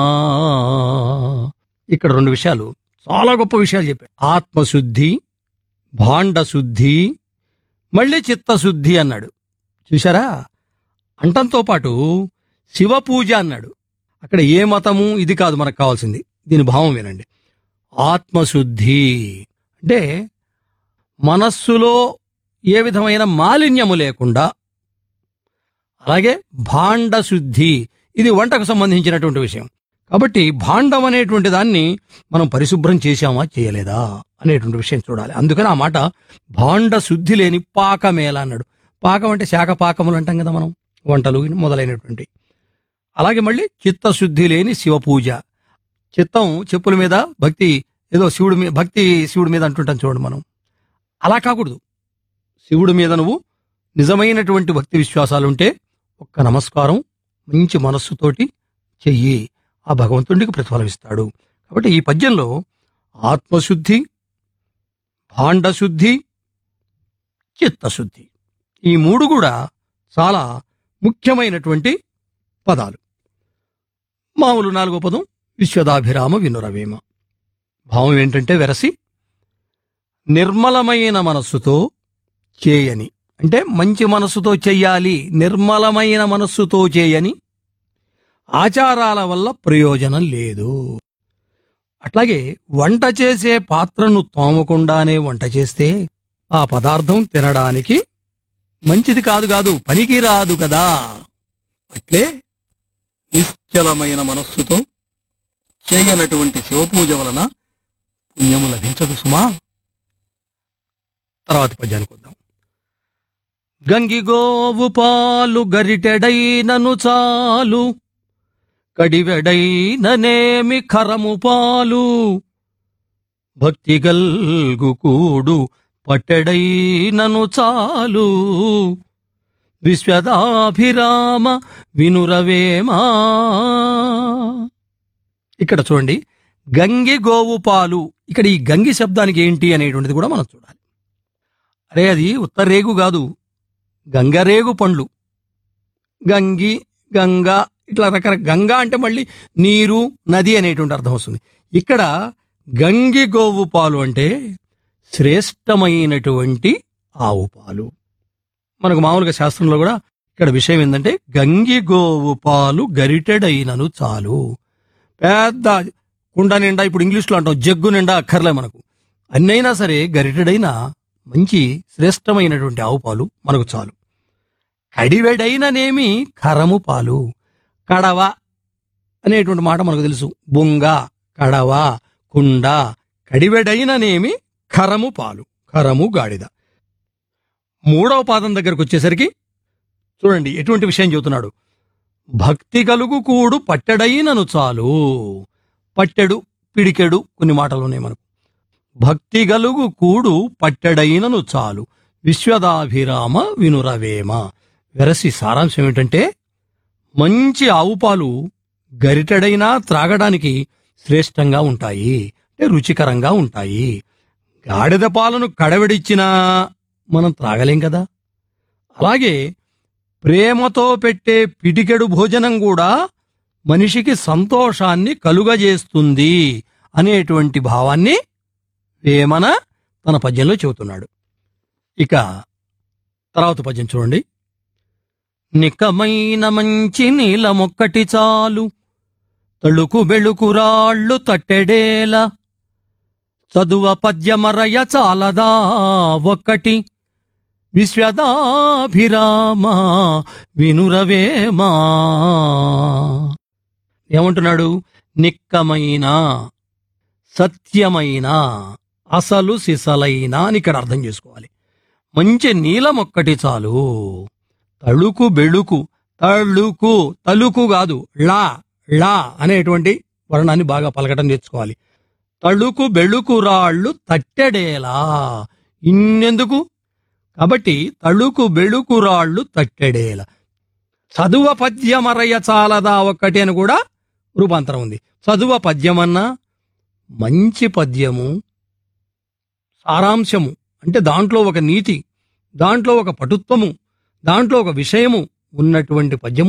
ఆ, ఇక్కడ రెండు విషయాలు చాలా గొప్ప విషయాలు చెప్పాడు ఆత్మశుద్ధి భాండశుద్ధి మళ్ళీ చిత్తశుద్ధి అన్నాడు చూశారా అంటంతో పాటు శివ పూజ అన్నాడు అక్కడ ఏ మతము ఇది కాదు మనకు కావాల్సింది దీని భావం వినండి ఆత్మశుద్ధి అంటే మనస్సులో ఏ విధమైన మాలిన్యము లేకుండా అలాగే భాండ శుద్ధి ఇది వంటకు సంబంధించినటువంటి విషయం కాబట్టి భాండం అనేటువంటి దాన్ని మనం పరిశుభ్రం చేశామా చేయలేదా అనేటువంటి విషయం చూడాలి అందుకని ఆ మాట భాండ శుద్ధి లేని పాకమేల అన్నాడు పాకం అంటే శాఖ పాకములు అంటాం కదా మనం వంటలు మొదలైనటువంటి అలాగే మళ్ళీ చిత్తశుద్ధి లేని శివ పూజ చిత్తం చెప్పుల మీద భక్తి ఏదో శివుడి మీద భక్తి శివుడి మీద అంటుంటాం చూడండి మనం అలా కాకూడదు శివుడి మీద నువ్వు నిజమైనటువంటి భక్తి విశ్వాసాలుంటే ఒక్క నమస్కారం మంచి మనస్సుతోటి చెయ్యి ఆ భగవంతుడికి ప్రతిఫలం ఇస్తాడు కాబట్టి ఈ పద్యంలో ఆత్మశుద్ధి భాండశుద్ధి చిత్తశుద్ధి ఈ మూడు కూడా చాలా ముఖ్యమైనటువంటి పదాలు మామూలు నాలుగో పదం విశ్వదాభిరామ వినురవేమ భావం ఏంటంటే వెరసి నిర్మలమైన మనస్సుతో చేయని అంటే మంచి మనస్సుతో చెయ్యాలి నిర్మలమైన మనస్సుతో చేయని ఆచారాల వల్ల ప్రయోజనం లేదు అట్లాగే వంట చేసే పాత్రను తోమకుండానే వంట చేస్తే ఆ పదార్థం తినడానికి మంచిది కాదు కాదు పనికి రాదు కదా అట్లే నిశ్చలమైన మనస్సుతో చేయనటువంటి శివపూజ వలన పుణ్యము లభించదు సుమా తర్వాత పద్యానికి వద్దాం గంగిగోవు పాలు గరిటెడైనను చాలు కడివెడైననేమి ఖరము పాలు భక్తి గల్గు కూడు పట్టెడైనను చాలు విశ్వదాభిరామ వినురవేమా ఇక్కడ చూడండి గంగి గోవు పాలు ఇక్కడ ఈ గంగి శబ్దానికి ఏంటి అనేటువంటిది కూడా మనం చూడాలి అరే అది ఉత్తరేగు కాదు గంగరేగు పండ్లు గంగి గంగా ఇట్లా రకరకాల గంగా అంటే మళ్ళీ నీరు నది అనేటువంటి అర్థం వస్తుంది ఇక్కడ గంగి గోవు పాలు అంటే శ్రేష్టమైనటువంటి ఆవు పాలు మనకు మామూలుగా శాస్త్రంలో కూడా ఇక్కడ విషయం ఏంటంటే గంగి గోవు పాలు గరిటెడైనను చాలు పెద్ద కుండ నిండా ఇప్పుడు ఇంగ్లీష్లో అంటాం జగ్గు నిండా అక్కర్లే మనకు అన్నైనా సరే గరిటెడైన మంచి శ్రేష్టమైనటువంటి ఆవు పాలు మనకు చాలు కడివెడైననేమి కరము పాలు కడవ అనేటువంటి మాట మనకు తెలుసు బొంగ కడవ కుండ కడివెడైననేమి ఖరము పాలు ఖరము గాడిద మూడవ పాదం దగ్గరకు వచ్చేసరికి చూడండి ఎటువంటి విషయం చెబుతున్నాడు భక్తి కలుగు కూడు పట్టెడైనను చాలు పట్టెడు పిడికెడు కొన్ని మాటలు ఉన్నాయి మనకు భక్తి గలుగు కూడు పట్టెడైనను చాలు విశ్వదాభిరామ వినురవేమ వెరసి సారాంశం ఏమిటంటే మంచి ఆవు పాలు గరిటెడైనా త్రాగడానికి శ్రేష్టంగా ఉంటాయి అంటే రుచికరంగా ఉంటాయి గాడిద పాలను కడవడిచ్చినా మనం త్రాగలేం కదా అలాగే ప్రేమతో పెట్టే పిటికెడు భోజనం కూడా మనిషికి సంతోషాన్ని కలుగజేస్తుంది అనేటువంటి భావాన్ని వేమన తన పద్యంలో చెబుతున్నాడు ఇక తర్వాత పద్యం చూడండి నికమైన మంచి నీలమొక్కటి చాలు తళుకు బెళుకు రాళ్ళు తట్టెడేల చదువ పద్యమరయ చాలదా ఒక్కటి విశ్వదాభిరామ వినురవేమా ఏమంటున్నాడు నిక్కమైన సత్యమైన అసలు సిసలైన అని ఇక్కడ అర్థం చేసుకోవాలి మంచి నీలం ఒక్కటి చాలు తళుకు బెళుకు తళుకు తలుకు కాదు ళా ళా అనేటువంటి వర్ణాన్ని బాగా పలకటం నేర్చుకోవాలి తళుకు బెళుకు రాళ్ళు తట్టెడేలా ఇన్నెందుకు కాబట్టి తళుకు బెళుకు రాళ్ళు తట్టెడేల చదువ పద్యమరయ చాలదా ఒక్కటి అని కూడా రూపాంతరం ఉంది చదువ పద్యమన్నా మంచి పద్యము సారాంశము అంటే దాంట్లో ఒక నీతి దాంట్లో ఒక పటుత్వము దాంట్లో ఒక విషయము ఉన్నటువంటి పద్యము